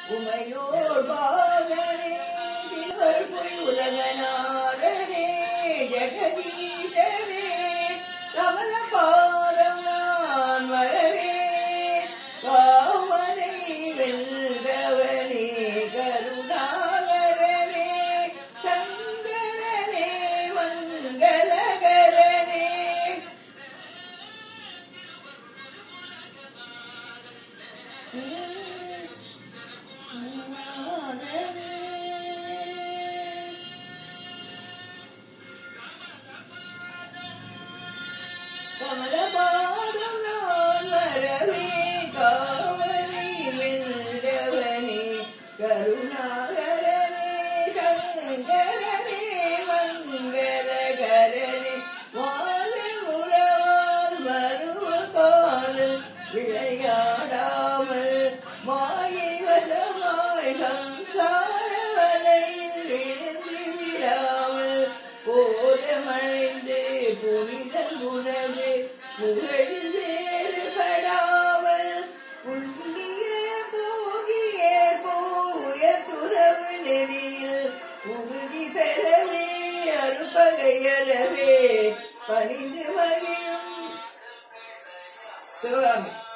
உமையோர் பாகனே திவர் பொய் உலகநாதனே ஜெகதீஷனே கமல பாதம் நான் வரவே காவனை வென்றவனே கருணாகரனே சங்கரனே மங்களகரனே கமலபாதம் நான் வரவே காவலை வென்றவனே கருணாகரனே சங்கரனே மங்களகரனே வாழ உறவால் மருவ காலம் விளையாடாமல் மாயை வசமாய் சம்சார வலையில் விழுந்து விடாமல் போதமடைந்து புனிதன் உணவு புகழில் வேறுபடாமல் புண்ணிய போகிய போய துறவு நெறியில் உறுதி பெறவே அருபகையறவே பணிந்து மகிழும் சிவகாமி